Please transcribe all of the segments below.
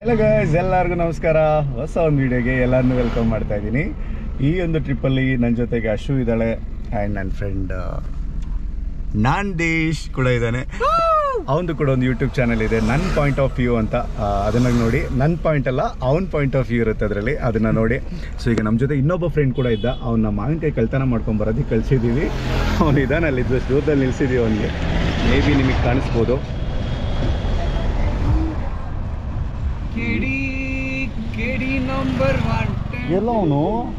Hello guys ಎಲ್ಲರಿಗೂ ನಮಸ್ಕಾರ ಹೊಸ ಒಂದು ವಿಡಿಯೋಗೆ ಎಲ್ಲರನ್ನೂ ವೆಲ್ಕಮ್ ಮಾಡ್ತಾ ಇದ್ದೀನಿ ಈ ಒಂದು ಟ್ರಿಪ್ಪಲ್ಲಿ ನನ್ನ ಜೊತೆಗೆ ಅಶು ಇದ್ದಾಳೆ ಆ್ಯಂಡ್ ನನ್ನ ಫ್ರೆಂಡ್ ನಾಂದೇಶ್ ಕೂಡ ಇದ್ದಾನೆ ಅವನದು ಕೂಡ ಒಂದು ಯೂಟ್ಯೂಬ್ ಚಾನಲ್ ಇದೆ ನನ್ನ ಪಾಯಿಂಟ್ ಆಫ್ ವ್ಯೂ ಅಂತ ಆ, ಅದನ್ನ ನೋಡಿ ನನ್ನ ಪಾಯಿಂಟ್ ಅಲ್ಲ ಅವನ ಪಾಯಿಂಟ್ ಆಫ್ ವ್ಯೂ ಇರುತ್ತೆ ಅದರಲ್ಲಿ ಅದನ್ನು ನೋಡಿ ಸೊ ಈಗ ನಮ್ಮ ಜೊತೆ ಇನ್ನೊಬ್ಬ ಫ್ರೆಂಡ್ ಕೂಡ ಇದ್ದ ಅವನ್ನ ಮಾವಿನಕಾಯಿ ಕಳ್ತನ ಮಾಡ್ಕೊಂಡು ಬರೋದಕ್ಕೆ ಕಳಿಸಿದ್ದೀವಿ ಅವನು ಇದ್ದಾನೆ ಅಲ್ಲಿ ಜಸ್ಟ್ ದೂರದಲ್ಲಿ ನಿಲ್ಸಿದ್ದೀವಿ ಅವನಿಗೆ ಮೇ ಬಿ ನಿಮಗೆ ಕಾಣಿಸ್ಬೋದು ಕೆಡಿ ಕೆಡಿ ನಂಬರ್ ಒನ್ ಎಲ್ಲ ಅವನು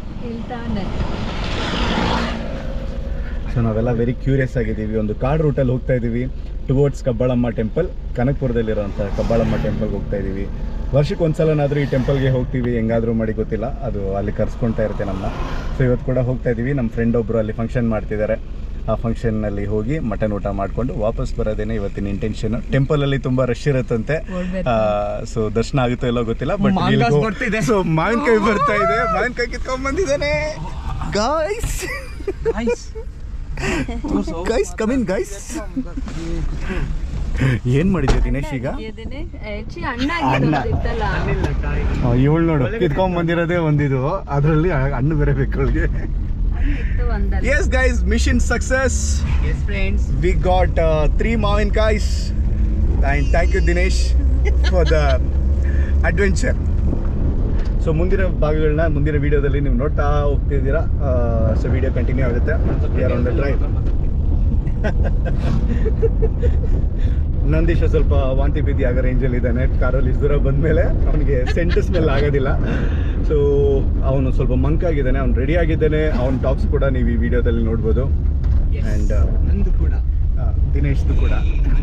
ಸೊ ನಾವೆಲ್ಲ ವೆರಿ ಕ್ಯೂರಿಯಸ್ ಆಗಿದ್ದೀವಿ ಒಂದು ಕಾಡ್ ರೂಟಲ್ಲಿ ಹೋಗ್ತಾ ಇದ್ದೀವಿ ಟುವರ್ಡ್ಸ್ ಕಬ್ಬಾಳಮ್ಮ ಟೆಂಪಲ್ ಕನಕಪುರದಲ್ಲಿರೋಂಥ ಕಬ್ಬಾಳಮ್ಮ ಟೆಂಪಲ್ಗೆ ಹೋಗ್ತಾ ಇದ್ದೀವಿ ವರ್ಷಕ್ಕೆ ಒಂದ್ಸಲನಾದರೂ ಈ ಟೆಂಪಲ್ಗೆ ಹೋಗ್ತೀವಿ ಹೆಂಗಾದರೂ ಮಾಡಿ ಗೊತ್ತಿಲ್ಲ ಅದು ಅಲ್ಲಿ ಕರ್ಸ್ಕೊಳ್ತಾ ಇರುತ್ತೆ ನಮ್ಮನ್ನ ಸೊ ಇವತ್ತು ಕೂಡ ಹೋಗ್ತಾ ಇದ್ದೀವಿ ನಮ್ಮ ಫ್ರೆಂಡ್ ಒಬ್ಬರು ಅಲ್ಲಿ ಫಂಕ್ಷನ್ ಮಾಡ್ತಿದ್ದಾರೆ ಆ ಫಂಕ್ಷನ್ನಲ್ಲಿ ಹೋಗಿ ಮಟನ್ ಊಟ ಮಾಡಿಕೊಂಡು ವಾಪಸ್ ಬರೋದೇನೆ ಇವತ್ತಿನ ಇಂಟೆನ್ಷನ್ ಟೆಂಪಲಲ್ಲಿ ತುಂಬ ರಶ್ ಇರುತ್ತಂತೆ ಸೊ ದರ್ಶನ ಆಗುತ್ತೋ ಇಲ್ಲೋ ಗೊತ್ತಿಲ್ಲ ಬಟ್ ಮಾಂಗಾಸ್ ಬರ್ತಿದೆ. ಸೊ ಮಾವಿನಕಾಯಿ ಬರ್ತಾ ಇದೆ ಮಾವಿನಕಾಯಿ ಕಿತ್ಕೊಂಡ್ ಬಂದಿದ್ದಾನೆ ಗಾಯ್ಸ್ ಗೈಸ್ ಕಮಿನ್ ಗೈಸ್ ಏನ್ ಮಾಡಿದ್ಯಾ ದಿನೇಶ್ ಈಗ ಅಣ್ಣ. ಇವಳು ನೋಡು ಕಿತ್ಕೊಂಡ್ ಬಂದಿರೋದೇ ಒಂದಿದು ಅದ್ರಲ್ಲಿ ಹಣ್ಣು ಬೇರೆ ಬೇಕು ಅವಳಿಗೆ yes guys mission success yes friends we got three ಮಾವಿನಕಾಯ್ಸ್ and thank you Dinesh for the adventure so ಮುಂದಿನ ಭಾಗಗಳನ್ನ ಮುಂದಿನ ವಿಡಿಯೋದಲ್ಲಿ ನೀವು ನೋಡ್ತಾ ಹೋಗ್ತಿದ್ದೀರಾ ಸೊ ವಿಡಿಯೋ ಕಂಟಿನ್ಯೂ ಆಗುತ್ತೆ ಆನ್ ದ ಡ್ರೈವ್ ನಂದೀಶ ಸ್ವಲ್ಪ ವಾಂತಿ ಭೀತಿ ಆಗೋ ರೇಂಜಲ್ಲಿ ಇದ್ದಾನೆ ಕಾರಲ್ಲಿ ಇಷ್ಟು ದೂರ ಬಂದಮೇಲೆ ಅವನಿಗೆ ಸೆಂಟ್ ಸ್ಮೆಲ್ ಆಗೋದಿಲ್ಲ ಸೊ ಅವನು ಸ್ವಲ್ಪ ಮಂಕ್ ಆಗಿದ್ದಾನೆ ಅವ್ನು ರೆಡಿ ಆಗಿದ್ದಾನೆ ಅವ್ನ ಟಾಕ್ಸ್ ಕೂಡ ನೀವು ಈ ವಿಡಿಯೋದಲ್ಲಿ ನೋಡ್ಬೋದು ಆ್ಯಂಡ್ ನಂದು ಕೂಡ ದಿನೇಶ್ದು ಕೂಡ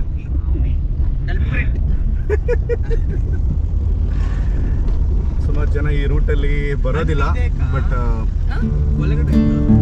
ಸುಮಾರು ಜನ ಈ ರೂಟಲ್ಲಿ ಬರೋದಿಲ್ಲ ಬಟ್ ಒಳಗಡೆ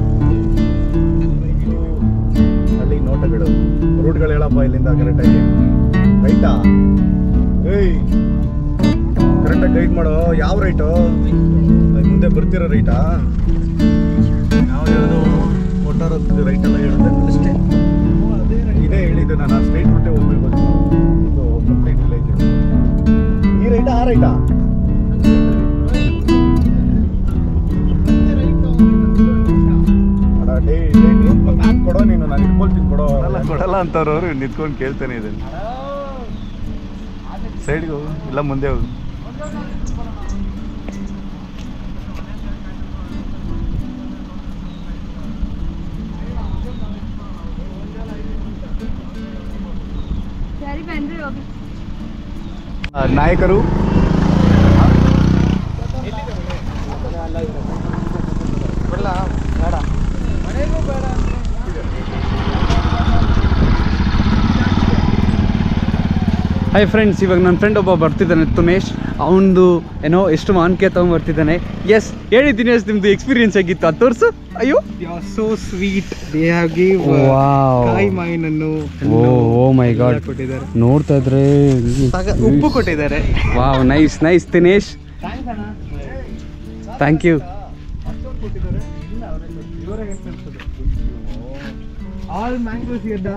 ಅಲ್ಲಿ ನೋಟಗಳು ರೂಟ್ಗಳು ಹೇಳಪ್ಪ ಇಲ್ಲಿಂದ ಕರೆಕ್ಟಾಗಿ ರೈಟಾ ಏಯ್ ಕರೆಕ್ಟಾಗಿ ಗೈಡ್ ಮಾಡೋ ಯಾವ ರೈಟು ಮುಂದೆ ಬರ್ತಿರೋ ರೈಟಾ ಯಾವ್ದು ಯಾವುದು ಒಟ್ಟಾರದ್ದು ರೈಟ್ ಎಲ್ಲ ಹೇಳುತ್ತೆ ಅಷ್ಟೇ ಇದೇ ಹೇಳಿದ್ದು ನಾನು ಆ ಸ್ಟ್ರೈಟ್ ರೂಟೇ ಹೋಗ್ಬೇಕು ಇದು ಕಂಪ್ಲೀಟ್ ಇಲ್ಲ ಇದೆ ಈ ರೈಟಾ ಆ ರೈಟಾ ಅಡ ಡೇ ಡೇ ಮ್ಯಾಪ್ ಕೊಡೋ ನೀನು ನಾನು ಇಟ್ಕೊಳ್ತೀನಿ ಕೊಡೋ ಕೊಡಲ್ಲ ಅಂತವ್ರವ್ರು ನಿಂತ್ಕೊಂಡು ಕೇಳ್ತಾನೆ ಇದನ್ನು ಸೈಡ್ಗೆ ಹೋಗು ಇಲ್ಲ ಮುಂದೆ ಹೋಗು ಸರಿ ಬನ್ರಿ ಹೋಗಿ ಆ, ನಾಯಕರು ಹಾಯ್ ಫ್ರೆಂಡ್ಸ್ ಇವಾಗ ನನ್ನ ಫ್ರೆಂಡ್ ಒಬ್ಬ ಬರ್ತಿದ್ದಾನೆ ತುನೇಶ್ ಅವನದು ಏನೋ ಎಷ್ಟು ಮಾನ್ಕೆ ತಗೊಂಡ್ ಬರ್ತಿದ್ದಾನೆ ಎಸ್ ಹೇಳಿ ದಿನೇಶ್ ನಿಮ್ದು ಎಕ್ಸ್ಪೀರಿಯನ್ಸ್ ಆಗಿತ್ತು ಅದು ತೋರಿಸು ಅಯ್ಯೋ so sweet they have give Wow. ಕಾಯಿ ಮಾವಿನನ್ನು ಓ ಓ ಮೈ ಗಾಡ್ ಕೊಟ್ಟಿದ್ದಾರೆ ನೋಡ್ತಾ ಇದ್ರೆ ಉಪ್ಪು ಕೊಟ್ಟಿದ್ದಾರೆ wow nice nice Dinesh thank you all mangoes ಇದ್ದ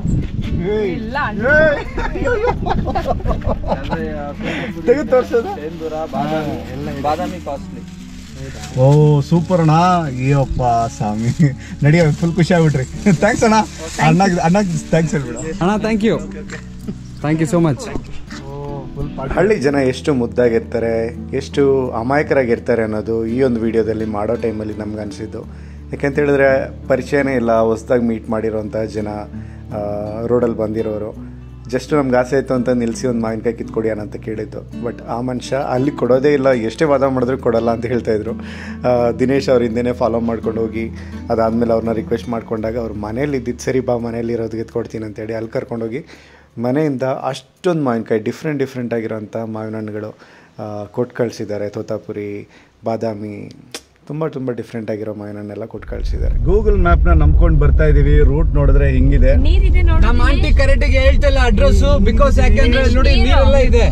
ತೆಗೆದು ತೋರ್ಸೋದು ಬಾದಾಮಿ ಕಾಸ್ಟ್ಲಿ ಓ ಸೂಪರ್ ಅಣ್ಣ ಅಯ್ಯಪ್ಪ ಸ್ವಾಮಿ ನಡಿಯ ಫುಲ್ ಖುಷಿ ಆಗ್ಬಿಟ್ರಿ ಥ್ಯಾಂಕ್ಸ್ ಅಣ್ಣ ಅಣ್ಣಗ್ ಅಣ್ಣಗ್ ಥ್ಯಾಂಕ್ಸ್ ಹೇಳ್ಬಿಡ ಅಣ್ಣ thank you thank you so much ಹಳ್ಳಿ ಜನ ಎಷ್ಟು ಮುದ್ದಾಗಿರ್ತಾರೆ ಎಷ್ಟು ಅಮಾಯಕರಾಗಿರ್ತಾರೆ ಅನ್ನೋದು ಈ ಒಂದು ವಿಡಿಯೋದಲ್ಲಿ ಮಾಡೋ ಟೈಮಲ್ಲಿ ನಮ್ಗೆ ಅನಿಸಿದ್ದು ಯಾಕೆಂತ ಹೇಳಿದ್ರೆ ಪರಿಚಯನೇ ಇಲ್ಲ ಹೊಸ್ದಾಗಿ ಮೀಟ್ ಮಾಡಿರೋಂಥ ಜನ ರೋಡಲ್ಲಿ ಬಂದಿರೋರು ಜಸ್ಟ್ ನಮ್ಗೆ ಆಸೆ ಆಯಿತು ಅಂತ ನಿಲ್ಲಿಸಿ ಒಂದು ಮಾವಿನಕಾಯಿ ಕಿತ್ಕೊಡಿ ಅಂತ ಕೇಳಿದ್ದು ಬಟ್ ಆ ಮನುಷ್ಯ ಅಲ್ಲಿ ಕೊಡೋದೇ ಇಲ್ಲ ಎಷ್ಟೇ ವಾದ ಮಾಡಿದ್ರು ಕೊಡಲ್ಲ ಅಂತ ಹೇಳ್ತಾಯಿದ್ರು ದಿನೇಶ್ ಅವ್ರ ಹಿಂದೆನೇ ಫಾಲೋ ಮಾಡ್ಕೊಂಡು ಹೋಗಿ ಅದಾದಮೇಲೆ ಅವ್ರನ್ನ ರಿಕ್ವೆಸ್ಟ್ ಮಾಡ್ಕೊಂಡಾಗ ಅವ್ರ ಮನೇಲಿ ಇದ್ದಿದ್ದು ಸರಿ ಬಾ ಮನೇಲಿ ಇರೋದು ಎತ್ಕೊಡ್ತೀನಿ ಅಂತೇಳಿ ಅಲ್ಲಿ ಕರ್ಕೊಂಡೋಗಿ ಮನೆಯಿಂದ ಅಷ್ಟೊಂದು ಮಾವಿನಕಾಯಿ ಡಿಫ್ರೆಂಟ್ ಡಿಫ್ರೆಂಟ್ ಆಗಿರೋಂಥ ಮಾವಿನ ಹಣ್ಣುಗಳು ಆ, ಕೊಟ್ಟು ಕಳಿಸಿದ್ದಾರೆ ತೋತಾಪುರಿ ಬಾದಾಮಿ ತುಂಬ ತುಂಬ ಡಿಫ್ರೆಂಟ್ ಆಗಿರೋ ಮಾವಿನ ಹಣ್ಣೆಲ್ಲ ಕೊಟ್ಟು ಕಳಿಸಿದ್ದಾರೆ ಗೂಗಲ್ ಮ್ಯಾಪ್ನ ನಂಬ್ಕೊಂಡು ಬರ್ತಾ ಇದ್ದೀವಿ ರೂಟ್ ನೋಡಿದ್ರೆ ಹಿಂಗಿದೆ ನೀರಿದೆ ನೋಡಿ ನಮ್ಮ ಆಂಟಿ ಕರೆಕ್ಟ್ ಹೇಳ್ತಿಲ್ಲ ಅಡ್ರೆಸ್ ಬಿಕಾಸ್ ಯಾಕೆಂದ್ರೆ ನೋಡಿ ನೀರೆಲ್ಲ ಇದೆ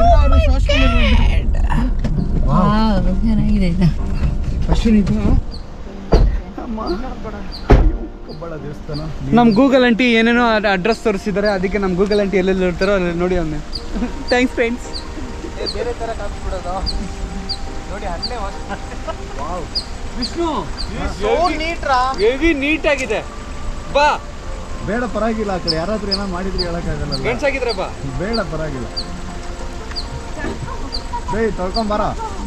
ಚೆನ್ನಾಗಿದೆ ಇದು ಅಶ್ವಿನಿ ಇದು ಕಬ್ಬಳ ದೇವಸ್ಥಾನ ನಮ್ಮ ಗೂಗಲ್ ಆಂಟಿ ಏನೇನೋ ಅಡ್ರೆಸ್ ತೋರಿಸಿದ್ದಾರೆ ಅದಕ್ಕೆ ನಮ್ಮ ಗೂಗಲ್ ಆಂಟಿ ಎಲ್ಲೆಲ್ಲಿ ಇರ್ತಾರೋ ಅಲ್ಲಿ ನೋಡಿ ಅವನ್ನ ಥ್ಯಾಂಕ್ಸ್ ಫ್ರೆಂಡ್ಸ್ ಬೇರೆ ತರ ಕಾಣಿಸ್ಬಿಡೋದು ನೋಡಿ ಅಲ್ಲೇ ವಿಷ್ಣು ಹೆವಿ ನೀಟ್ ಆಗಿದೆ ಬಾ ಬೇಡ ಪರವಾಗಿಲ್ಲ ಆ ಕಡೆ ಯಾರಾದ್ರೂ ಏನೋ ಮಾಡಿದ್ರೆ ಹೇಳಕ್ಕಾಗಲ್ಲ ಗಂಡ್ಸಾಗಿದ್ರೆ ಬಾ ಬೇಡ ಪರವಾಗಿಲ್ಲ ಬೇಯ್ ತೊಳ್ಕೊಂಬಾರ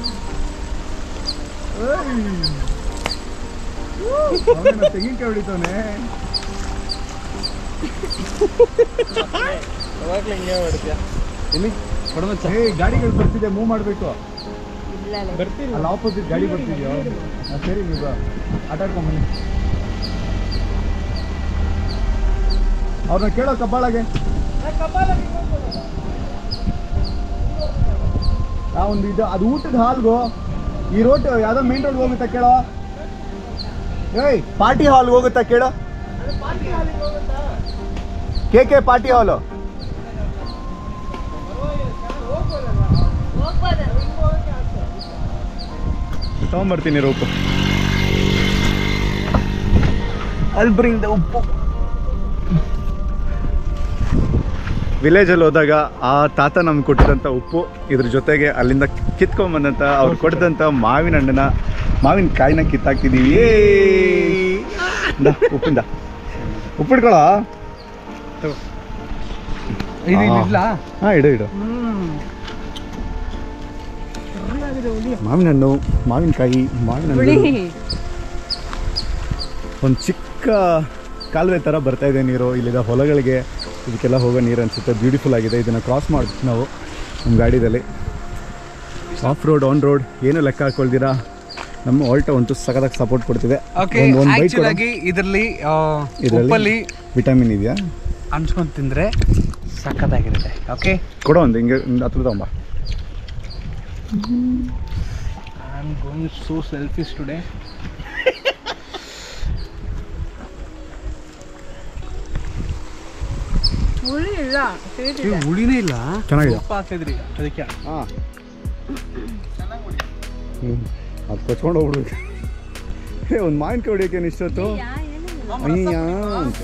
ತೆಂಗಿನಕಾಯಿ ಹೊಡಿತಾನೆ ಯಾವಾಗ್ಲೂ ಹಿಂಗೆ ಮಾಡ್ತೀಯ ಎಲ್ಲಿ ಕೊಡಮಚ್ಚ ಏ ಗಾಡಿಗಳು ಬರ್ತಿದೆ ಮೂವ್ ಮಾಡಬೇಕು ಇಲ್ಲ ಬರ್ತೀನಿ ಅಲ್ಲಿ ಆಪೋಸಿಟ್ ಗಾಡಿ ಬರ್ತಿದ್ಯೋ ಹಾಂ ಸರಿ ನೀವು ಆಟ ಆಡ್ಕೊಂಬನ್ನಿ ಅವ್ರನ್ನ ಕೇಳೋ ಕಬ್ಬಾಳಗೆ ಆ ಒಂದು ಇದು ಅದು ಊಟದ ಹಾಲ್ಗು ಈ ರೋಡ್ ಯಾವ್ದೋ ಮೇನ್ ರೋಡ್ ಹೋಗುತ್ತಾ ಕೇಳೋ ಏಯ್ ಪಾರ್ಟಿ ಹಾಲ್ ಹೋಗುತ್ತಾ ಕೇಳೋ ಕೆ ಕೆ ಪಾರ್ಟಿ ಹಾಲು ಹೋಗ್ಬೋದ ತಗೊಂಬರ್ತೀನಿ ರೋಪು ಅಲ್ಲಿ ಬ್ರಿಂಗ್ ದ ಉಪ್ಪು ವಿಲೇಜಲ್ಲಿ ಹೋದಾಗ ಆ ತಾತ ನಮ್ಗೆ ಕೊಟ್ಟಿದಂಥ ಉಪ್ಪು ಇದ್ರ ಜೊತೆಗೆ ಅಲ್ಲಿಂದ ಕಿತ್ಕೊಂಬಂದಂಥ ಅವ್ರು ಕೊಟ್ಟಿದಂಥ ಮಾವಿನ ಹಣ್ಣನ್ನ ಮಾವಿನ ಕಾಯಿನ ಕಿತ್ತಾಕ್ತಿದ್ದೀವಿ ಏ ಇಂದ, ಉಪ್ಪಿಂದ ಉಪ್ಪಿಡ್ಕೊಳ ಇದು ಆ. ಇಲ್ಲ ಹಾಂ ಇಡು ಇಡು ಮಾವಿನ ಹಣ್ಣು ಮಾವಿನಕಾಯಿ ಮಾವಿನ ಹುಳಿ ಹಣ್ಣು ಒಂದು ಚಿಕ್ಕ ಕಾಲುವೆ ಥರ ಬರ್ತಾ ಇದೆ ನೀರು ಇಲ್ಲಿದ ಹೊಲಗಳಿಗೆ ಇದಕ್ಕೆಲ್ಲ ಹೋಗೋ ನೀರು ಅನಿಸುತ್ತೆ ಬ್ಯೂಟಿಫುಲ್ ಆಗಿದೆ ಇದನ್ನು ಕ್ರಾಸ್ ಮಾಡ್ತೀವಿ ನಾವು ನಮ್ಮ ಗಾಡಿದಲ್ಲಿ ಆಫ್ ರೋಡ್ ಆನ್ ರೋಡ್ ಏನು ಲೆಕ್ಕ ಹಾಕೊಳ್ದಿರಾ ನಮ್ಮ ಆಲ್ಟೋ ಅಂತೂ ಸಖತ್ತಾಗಿ ಸಪೋರ್ಟ್ ಕೊಡ್ತಿದೆ ಓಕೆ ಒಂದು ಒಂದು ಬೈಕ್ ಆಕ್ಚುಲ್ ಆಗಿ ಇದರಲ್ಲಿ ಇದರಲ್ಲಿ ಉಪ್ಪಲ್ಲಿ ವಿಟಮಿನ್ ಇದೆಯಾ ಅನ್ಸ್ಕೊಂಡ್ ತಿಂದ್ರೆ ಸಖತ್ತಾಗಿರುತ್ತೆ ಓಕೆ ಕೊಡೋ ಒಂದು ಹಿಂಗೆ ಒಂದು ಹತ್ರ ತಗೊಂಬ I am going so selfies today ಹುಳಿ ಇಲ್ಲ sweet ಇದೆ ಹುಳಿನೇ ಇಲ್ಲ ಚೆನ್ನಾಗಿದೆ. ಉಪ್ಪು ಹಾಕಿದ್ರಿ ಅದಕ್ಕೆ ಹಾಂ ಹ್ಞೂ ಅದು ಕೊಚ್ಕೊಂಡು ಹೋಗ್ಬಿಡ್ಬೇಕು ಏ ಒಂದು ಮಾವಿನಕಾಯಿ ಹೊಡಿಯೋಕೆ ಇಷ್ಟೊತ್ತು ಯಾ, ಏನಿಲ್ಲ. ಅಯ್ಯ ಅಂತ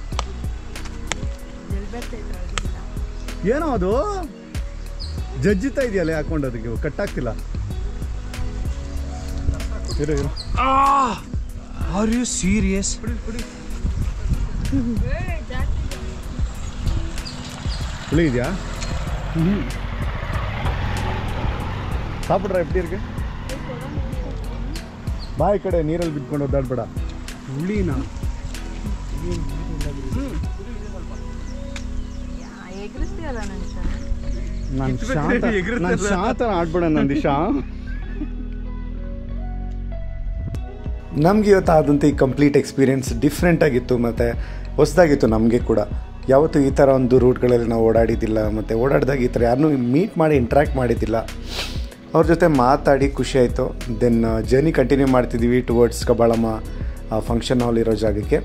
ಎಲ್ ಬರ್ತೈತೆ ಅದ್ರಿಂದ? ಏನೋ ಅದು ಜಜ್ಜಿತಾ ಇದೆಯಲ್ಲ ಹಾಕೊಂಡು ಅದಕ್ಕೆ ಕಟ್ಟಾಗ್ತಿಲ್ಲ ಇರು ಇರು ಆರ್ ಯು ಸೀರಿಯಸ್ ಹುಳಿ ಇದೆಯಾ ಸಾಪಿಡ್ರ ಎಫ್ಟಿ ಇರ್ಗೆ ಬಾ ಈ ಕಡೆ ನೀರಲ್ಲಿ ಬಿದ್ಕೊಂಡು ಒದ್ದಾಡ್ಬೇಡ ಹುಳಿನಾ ಯಾ, ಎಗ್ರಿಸ್ತೀಯಲ್ಲ ನನ್ ಸರ್ ನಾನು ಎತ್ಬೇಕು ಶಾಂತ ಎಗರುತ್ತಲ್ಲ. ನಾನು ಶಾಂತನ ಆಡ್ಬೇಡ ನಂದಿಶಾ ನಮ್ಗೆ ಇವತ್ತು ಆದಂಥ ಈ ಕಂಪ್ಲೀಟ್ ಎಕ್ಸ್ಪೀರಿಯೆನ್ಸ್ ಡಿಫ್ರೆಂಟ್ ಆಗಿತ್ತು ಮತ್ತು ಹೊಸದಾಗಿತ್ತು ನಮಗೆ ಕೂಡ ಯಾವತ್ತೂ ಈ ಥರ ಒಂದು ರೂಟ್ಗಳಲ್ಲಿ ನಾವು ಓಡಾಡಿದ್ದಿಲ್ಲ ಮತ್ತು ಓಡಾಡಿದಾಗ ಈ ಥರ ಯಾರನ್ನೂ ಮೀಟ್ ಮಾಡಿ ಇಂಟ್ರ್ಯಾಕ್ಟ್ ಮಾಡಿದ್ದಿಲ್ಲ ಅವ್ರ ಜೊತೆ ಮಾತಾಡಿ ಖುಷಿ ಆಯಿತು ದೆನ್ ಜರ್ನಿ ಕಂಟಿನ್ಯೂ ಮಾಡ್ತಿದ್ದೀವಿ ಟುವರ್ಡ್ಸ್ ಕಬ್ಬಾಳಮ್ಮ ಫಂಕ್ಷನ್ ಹಾಲ್ ಇರೋ ಜಾಗಕ್ಕೆ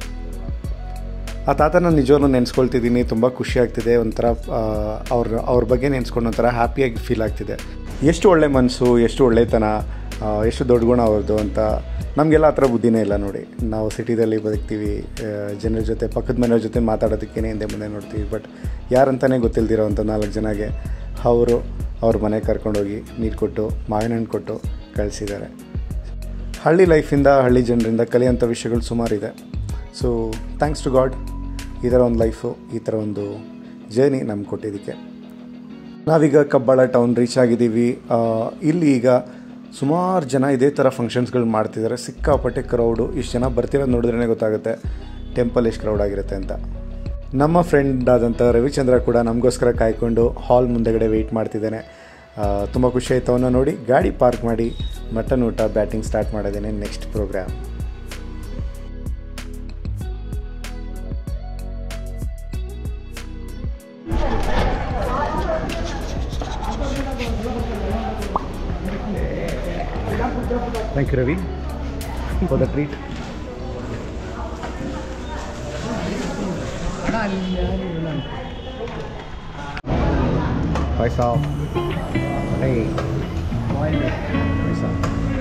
ಆ ತಾತನ ನಿಜವಾಗ್ಲೂ ನೆನೆಸ್ಕೊಳ್ತಿದ್ದೀನಿ ತುಂಬ ಖುಷಿ ಆಗ್ತಿದೆ ಒಂಥರ ಆ, ಅವ್ರ ಅವ್ರ ಬಗ್ಗೆ ನೆನೆಸ್ಕೊಂಡು ಒಂಥರ ಹ್ಯಾಪಿಯಾಗಿ ಫೀಲ್ ಆಗ್ತಿದೆ ಎಷ್ಟು ಒಳ್ಳೆ ಮನಸ್ಸು ಎಷ್ಟು ಒಳ್ಳೆತನ ಆ, ಎಷ್ಟು ದೊಡ್ಡ ಗುಣ ಅವ್ರದ್ದು ಅಂತ ನಮಗೆಲ್ಲ ಆ ಥರ ಬುದ್ಧಿನೇ ಇಲ್ಲ ನೋಡಿ ನಾವು ಸಿಟಿದಲ್ಲಿ ಬದುಕ್ತೀವಿ ಆ, ಜನರ ಜೊತೆ ಪಕ್ಕದ ಮನೆಯವ್ರ ಜೊತೆ ಮಾತಾಡೋದಕ್ಕೇನೆ ಹಿಂದೆ ಮುಂದೆ ನೋಡ್ತೀವಿ ಬಟ್ ಯಾರಂತಲೇ ಗೊತ್ತಿಲ್ದಿರೋ ಅಂಥ ನಾಲ್ಕು ಜನಗೆ ಅವರು ಅವ್ರ ಮನೆಗೆ ಕರ್ಕೊಂಡೋಗಿ ನೀರು ಕೊಟ್ಟು ಮಾವಿನ ಹಣ್ಣು ಕೊಟ್ಟು ಕಳಿಸಿದ್ದಾರೆ ಹಳ್ಳಿ ಲೈಫಿಂದ ಹಳ್ಳಿ ಜನರಿಂದ ಕಲಿಯೋಂಥ ವಿಷಯಗಳು ಸುಮಾರಿದೆ ಸೊ ಥ್ಯಾಂಕ್ಸ್ ಟು ಗಾಡ್ ಈ ಥರ ಒಂದು ಲೈಫು ಈ ಥರ ಒಂದು ಜರ್ನಿ ನಮ್ಗೆ ಕೊಟ್ಟಿದ್ದಕ್ಕೆ ನಾವೀಗ ಕಬ್ಬಾಳ ಟೌನ್ ರೀಚ್ ಆಗಿದ್ದೀವಿ ಆ, ಇಲ್ಲಿ ಈಗ ಸುಮಾರು ಜನ ಇದೇ ಥರ ಫಂಕ್ಷನ್ಸ್ಗಳು ಮಾಡ್ತಿದ್ದಾರೆ ಸಿಕ್ಕಾಪಟ್ಟೆ ಕ್ರೌಡು ಇಷ್ಟು ಜನ ಬರ್ತಿರೋದು ನೋಡಿದ್ರೇ ಗೊತ್ತಾಗುತ್ತೆ ಟೆಂಪಲ್ ಎಷ್ಟು ಕ್ರೌಡ್ ಆಗಿರುತ್ತೆ ಅಂತ ನಮ್ಮ ಫ್ರೆಂಡ್ ಆದಂಥ ರವಿಚಂದ್ರ ಕೂಡ ನಮಗೋಸ್ಕರ ಕಾಯ್ಕೊಂಡು ಹಾಲ್ ಮುಂದೆಗಡೆ ವೆಯ್ಟ್ ಮಾಡ್ತಿದ್ದಾನೆ ತುಂಬ ಖುಷಿ ಆಯ್ತು ಅವನ್ನ ನೋಡಿ ಗಾಡಿ ಪಾರ್ಕ್ ಮಾಡಿ ಮಟನ್ ಊಟ ಬ್ಯಾಟಿಂಗ್ ಸ್ಟಾರ್ಟ್ ಮಾಡಿದ್ದೇನೆ next program thank you Ravi for the treat ಪಾಯಸ ಹೇ ಪಾಯಸ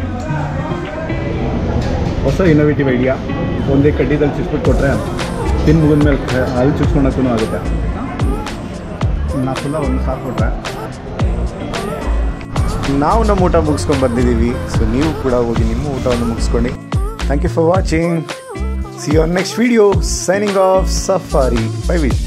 ಹೊಸ ಇನೋವೇಟಿವ್ ಐಡಿಯಾ ಒಂದೇ ಕಡ್ಡಿದಲ್ಲಿ ಚುಚ್ಬಿಟ್ಟು ಕೊಟ್ಟರೆ ತಿನ್ ಮುಗಿದ್ಮೇಲೆ ಅಲ್ಲಿ ಚುಚ್ಕೊಳಕ್ಕೂ ಆಗುತ್ತೆ ನಾ ಫುಲ್ಲ ಒಂದು ಸಾಕು ಕೊಟ್ಟರೆ ನಾವು ನಮ್ಮ ಊಟ ಮುಗಿಸ್ಕೊಂಡು ಬಂದಿದ್ದೀವಿ ಸೊ ನೀವು ಕೂಡ ಹೋಗಿ ನಿಮ್ಮ ಊಟವನ್ನು ಮುಗಿಸ್ಕೊಂಡು thank you for watching see on next video signing off Safari bye wish